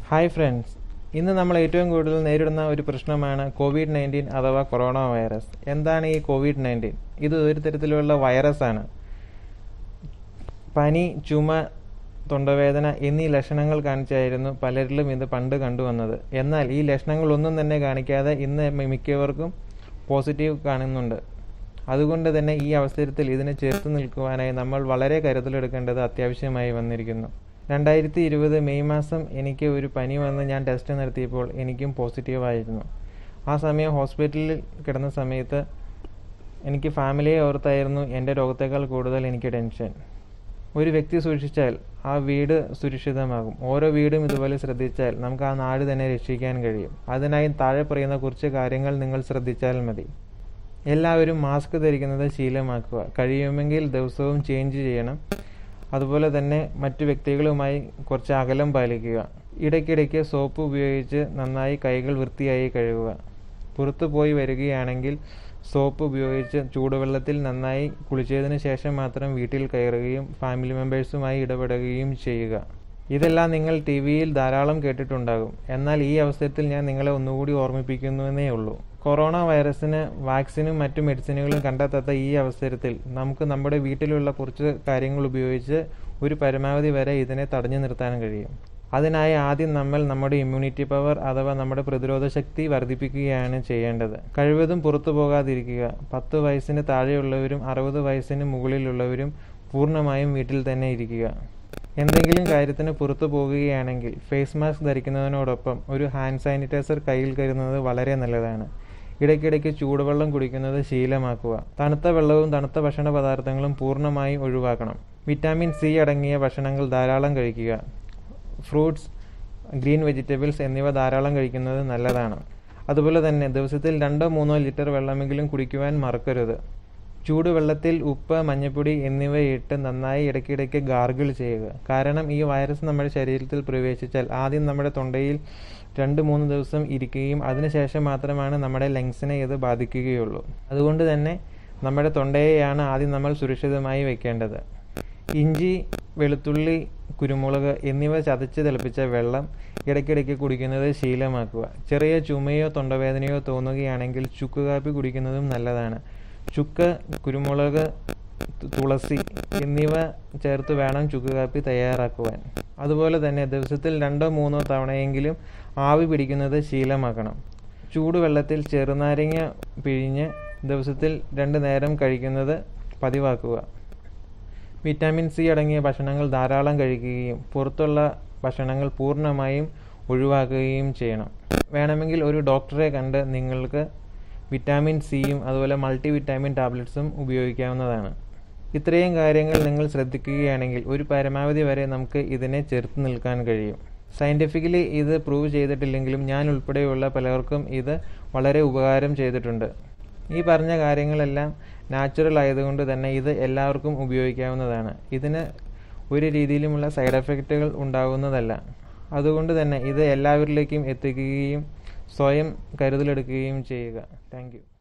hi friends ഇന്ന് നമ്മൾ ഏറ്റവും കൂടുതൽ നേരിടുന്ന ഒരു പ്രശ്നമാണ് കോവിഡ് നയൻറ്റീൻ അഥവാ കൊറോണ വൈറസ് എന്താണ് ഈ കോവിഡ് നയൻറ്റീൻ ഇത് ഒരു തരത്തിലുള്ള വൈറസാണ് പനി ചുമ തൊണ്ടവേദന എന്നീ ലക്ഷണങ്ങൾ കാണിച്ചായിരുന്നു പലരിലും ഇത് പണ്ട് കണ്ടുവന്നത് എന്നാൽ ഈ ലക്ഷണങ്ങളൊന്നും തന്നെ കാണിക്കാതെ ഇന്ന് മി- മിക്കവർക്കും പോസിറ്റീവ് കാണുന്നുണ്ട് അതുകൊണ്ട് തന്നെ ഈ അവസരത്തിൽ ഇതിനെ ചേർത്ത് നിൽക്കുവാനായി നമ്മൾ വളരെ കരുതലെടുക്കേണ്ടത് അത്യാവശ്യമായി വന്നിരിക്കുന്നു രണ്ടായിരത്തി ഇരുപത് മെയ് മാസം എനിക്ക് ഒരു പനി വന്ന് ഞാൻ ടെസ്റ്റ് നടത്തിയപ്പോൾ എനിക്കും പോസിറ്റീവായിരുന്നു ആ സമയം ഹോസ്പിറ്റലിൽ കിടന്ന സമയത്ത് എനിക്ക് ഫാമിലിയെ ഓർത്തായിരുന്നു എൻ്റെ രോഗത്തേക്കാൾ കൂടുതൽ എനിക്ക് ടെൻഷൻ ഒരു വ്യക്തി സൂക്ഷിച്ചാൽ ആ വീട് സുരക്ഷിതമാകും ഓരോ വീടും ഇതുപോലെ ശ്രദ്ധിച്ചാൽ നമുക്ക് ആ നാട് തന്നെ രക്ഷിക്കാൻ കഴിയും അതിനായി താഴെ പറയുന്ന കുറച്ച് കാര്യങ്ങൾ നിങ്ങൾ ശ്രദ്ധിച്ചാൽ മതി എല്ലാവരും മാസ്ക് ധരിക്കുന്നത് ശീലമാക്കുക കഴിയുമെങ്കിൽ ദിവസവും ചേഞ്ച് ചെയ്യണം അതുപോലെ തന്നെ മറ്റു വ്യക്തികളുമായി കുറച്ച് അകലം പാലിക്കുക ഇടയ്ക്കിടയ്ക്ക് സോപ്പ് ഉപയോഗിച്ച് നന്നായി കൈകൾ വൃത്തിയായി കഴുകുക പുറത്തു പോയി വരികയാണെങ്കിൽ സോപ്പ് ഉപയോഗിച്ച് ചൂടുവെള്ളത്തിൽ നന്നായി കുളിച്ചതിന് ശേഷം മാത്രം വീട്ടിൽ കയറുകയും ഫാമിലി മെമ്പേഴ്സുമായി ഇടപെടുകയും ചെയ്യുക ഇതെല്ലാം നിങ്ങൾ ടി വിയിൽ ധാരാളം കേട്ടിട്ടുണ്ടാകും എന്നാൽ ഈ അവസരത്തിൽ ഞാൻ നിങ്ങളെ ഒന്നുകൂടി ഓർമ്മിപ്പിക്കുന്നുവെന്നേ ഉള്ളൂ കൊറോണ വൈറസിന് വാക്സിനും മറ്റു മെഡിസിനുകളും കണ്ടെത്താത്ത ഈ അവസരത്തിൽ നമുക്ക് നമ്മുടെ വീട്ടിലുള്ള കുറച്ച് കാര്യങ്ങൾ ഉപയോഗിച്ച് ഒരു പരമാവധി വരെ ഇതിനെ തടഞ്ഞു നിർത്താൻ കഴിയും അതിനായി ആദ്യം നമ്മൾ നമ്മുടെ ഇമ്മ്യൂണിറ്റി പവർ അഥവാ നമ്മുടെ പ്രതിരോധ ശക്തി വർദ്ധിപ്പിക്കുകയാണ് ചെയ്യേണ്ടത് കഴിവതും പുറത്തു പോകാതിരിക്കുക പത്ത് വയസ്സിന് താഴെയുള്ളവരും അറുപത് വയസ്സിന് മുകളിലുള്ളവരും പൂർണ്ണമായും വീട്ടിൽ തന്നെ ഇരിക്കുക എന്തെങ്കിലും കാര്യത്തിന് പുറത്തു പോകുകയാണെങ്കിൽ ഫേസ് മാസ്ക് ധരിക്കുന്നതിനോടൊപ്പം ഒരു ഹാൻഡ് സാനിറ്റൈസർ കയ്യിൽ കരുതുന്നത് വളരെ നല്ലതാണ് ഇടയ്ക്കിടയ്ക്ക് ചൂടുവെള്ളം കുടിക്കുന്നത് ശീലമാക്കുക തണുത്ത വെള്ളവും തണുത്ത ഭക്ഷണ പദാർത്ഥങ്ങളും പൂർണ്ണമായും ഒഴിവാക്കണം വിറ്റാമിൻ സി അടങ്ങിയ ഭക്ഷണങ്ങൾ ധാരാളം കഴിക്കുക ഫ്രൂട്ട്സ് ഗ്രീൻ വെജിറ്റബിൾസ് എന്നിവ ധാരാളം കഴിക്കുന്നത് നല്ലതാണ് അതുപോലെ തന്നെ ദിവസത്തിൽ രണ്ടോ മൂന്നോ ലിറ്റർ വെള്ളമെങ്കിലും കുടിക്കുവാൻ മറക്കരുത് ചൂടുവെള്ളത്തിൽ ഉപ്പ് മഞ്ഞൾപ്പൊടി എന്നിവ ഇട്ട് നന്നായി ഇടയ്ക്കിടയ്ക്ക് ഗാർഗിൾ ചെയ്യുക കാരണം ഈ വൈറസ് നമ്മുടെ ശരീരത്തിൽ പ്രവേശിച്ചാൽ ആദ്യം നമ്മുടെ തൊണ്ടയിൽ രണ്ട് മൂന്ന് ദിവസം ഇരിക്കുകയും അതിനുശേഷം മാത്രമാണ് നമ്മുടെ ലങ്സിനെ ഇത് ബാധിക്കുകയുള്ളൂ അതുകൊണ്ട് തന്നെ നമ്മുടെ തൊണ്ടയെയാണ് ആദ്യം നമ്മൾ സുരക്ഷിതമായി വെക്കേണ്ടത് ഇഞ്ചി വെളുത്തുള്ളി കുരുമുളക് എന്നിവ ചതച്ച് തിളപ്പിച്ച വെള്ളം ഇടയ്ക്കിടയ്ക്ക് കുടിക്കുന്നത് ശീലമാക്കുക ചെറിയ ചുമയോ തൊണ്ടവേദനയോ തോന്നുകയാണെങ്കിൽ ചുക്ക് കാപ്പി കുടിക്കുന്നതും നല്ലതാണ് ചുക്ക് കുരുമുളക് തു- തുളസി എന്നിവ ചേർത്ത് വേണം ചുക്ക് കാപ്പി തയ്യാറാക്കുവാൻ അതുപോലെ തന്നെ ദിവസത്തിൽ രണ്ടോ മൂന്നോ തവണയെങ്കിലും ആവി പിടിക്കുന്നത് ശീലമാക്കണം ചൂടുവെള്ളത്തിൽ ചെറുനാരങ്ങ പിഴിഞ്ഞ് ദിവസത്തിൽ രണ്ട് നേരം കഴിക്കുന്നത് പതിവാക്കുക വിറ്റാമിൻ സി അടങ്ങിയ ഭക്ഷണങ്ങൾ ധാരാളം കഴിക്കുകയും പുറത്തുള്ള ഭക്ഷണങ്ങൾ പൂർണ്ണമായും ഒഴിവാക്കുകയും ചെയ്യണം വേണമെങ്കിൽ ഒരു ഡോക്ടറെ കണ്ട് നിങ്ങൾക്ക് വിറ്റാമിൻ സിയും അതുപോലെ മൾട്ടി വിറ്റാമിൻ ടാബ്ലറ്റ്സും ഉപയോഗിക്കാവുന്നതാണ് ഇത്രയും കാര്യങ്ങൾ നിങ്ങൾ ശ്രദ്ധിക്കുകയാണെങ്കിൽ ഒരു പരമാവധി വരെ നമുക്ക് ഇതിനെ ചെറുത്ത് നിൽക്കാൻ കഴിയും സയൻറ്റിഫിക്കലി ഇത് പ്രൂവ് ചെയ്തിട്ടില്ലെങ്കിലും ഞാൻ ഉൾപ്പെടെയുള്ള പലർക്കും ഇത് വളരെ ഉപകാരം ചെയ്തിട്ടുണ്ട് ഈ പറഞ്ഞ കാര്യങ്ങളെല്ലാം നാച്ചുറൽ ആയതുകൊണ്ട് തന്നെ ഇത് എല്ലാവർക്കും ഉപയോഗിക്കാവുന്നതാണ് ഇതിന് ഒരു രീതിയിലുമുള്ള സൈഡ് എഫക്റ്റുകൾ ഉണ്ടാകുന്നതല്ല അതുകൊണ്ട് തന്നെ ഇത് എല്ലാവരിലേക്കും എത്തിക്കുകയും സ്വയം കരുതലെടുക്കുകയും ചെയ്യുക താങ്ക്